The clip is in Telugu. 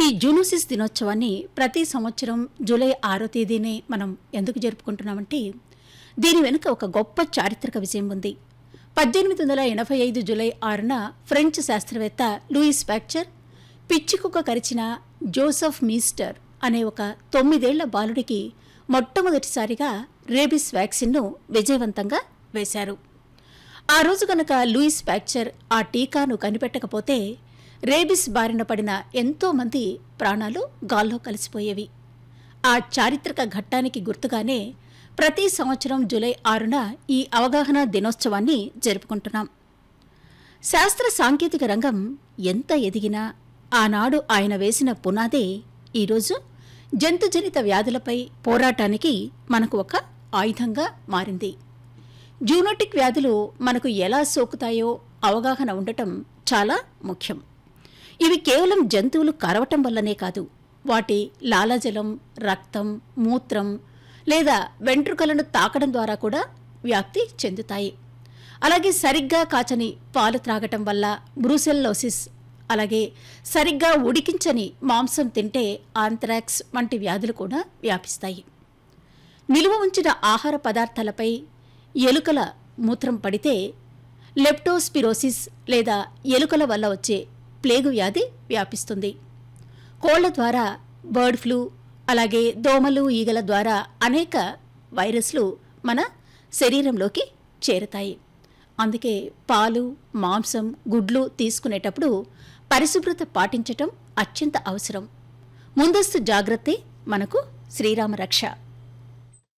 ఈ జూనోసిస్ దినోత్సవాన్ని ప్రతి సంవత్సరం జూలై ఆరో తేదీనే మనం ఎందుకు జరుపుకుంటున్నామంటే దీని వెనుక ఒక గొప్ప చారిత్రక విజయం ఉంది పద్దెనిమిది వందల ఎనభై ఐదు జూలై ఆరున ఫ్రెంచ్ శాస్త్రవేత్త లూయిస్ ప్యాక్చర్ పిచ్చికుక్క కరిచిన జోసెఫ్ మీస్టర్ అనే ఒక తొమ్మిదేళ్ల బాలుడికి మొట్టమొదటిసారిగా రేబిస్ వ్యాక్సిన్ను విజయవంతంగా వేశారు ఆ రోజు గనక లూయిస్ ప్యాక్చర్ ఆ టీకాను కనిపెట్టకపోతే రేబిస్ బారిన పడిన ఎంతో మంది ప్రాణాలు గాల్లో కలిసిపోయేవి ఆ చారిత్రక ఘట్టానికి గుర్తుగానే ప్రతి సంవత్సరం జూలై ఆరున ఈ అవగాహన దినోత్సవాన్ని జరుపుకుంటున్నాం శాస్త్ర సాంకేతిక రంగం ఎంత ఎదిగినా ఆనాడు ఆయన వేసిన పునాదే ఈరోజు జంతుజనిత వ్యాధులపై పోరాటానికి మనకు ఒక ఆయుధంగా మారింది జూనోటిక్ వ్యాధులు మనకు ఎలా సోకుతాయో అవగాహన ఉండటం చాలా ముఖ్యం ఇవి కేవలం జంతువులు కరవటం వల్లనే కాదు వాటి లాలాజలం రక్తం మూత్రం లేదా వెంట్రుకలను తాకడం ద్వారా కూడా వ్యాప్తి చెందుతాయి అలాగే సరిగ్గా కాచని పాలు త్రాగటం వల్ల బ్రూసెల్లోసిస్ అలాగే సరిగ్గా ఉడికించని మాంసం తింటే ఆంథ్రాక్స్ వంటి వ్యాధులు కూడా వ్యాపిస్తాయి నిలువ ఉంచిన ఆహార పదార్థాలపై ఎలుకల మూత్రం పడితే లెప్టోస్పిరోసిస్ లేదా ఎలుకల వల్ల వచ్చే ప్లేగు వ్యాధి వ్యాపిస్తుంది కోళ్ల ద్వారా బర్డ్ ఫ్లూ అలాగే దోమలు ఈగల ద్వారా అనేక వైరస్లు మన శరీరంలోకి చేరుతాయి అందుకే పాలు మాంసం గుడ్లు తీసుకునేటప్పుడు పరిశుభ్రత పాటించటం అత్యంత అవసరం ముందస్తు జాగ్రత్తే మనకు శ్రీరామ రక్ష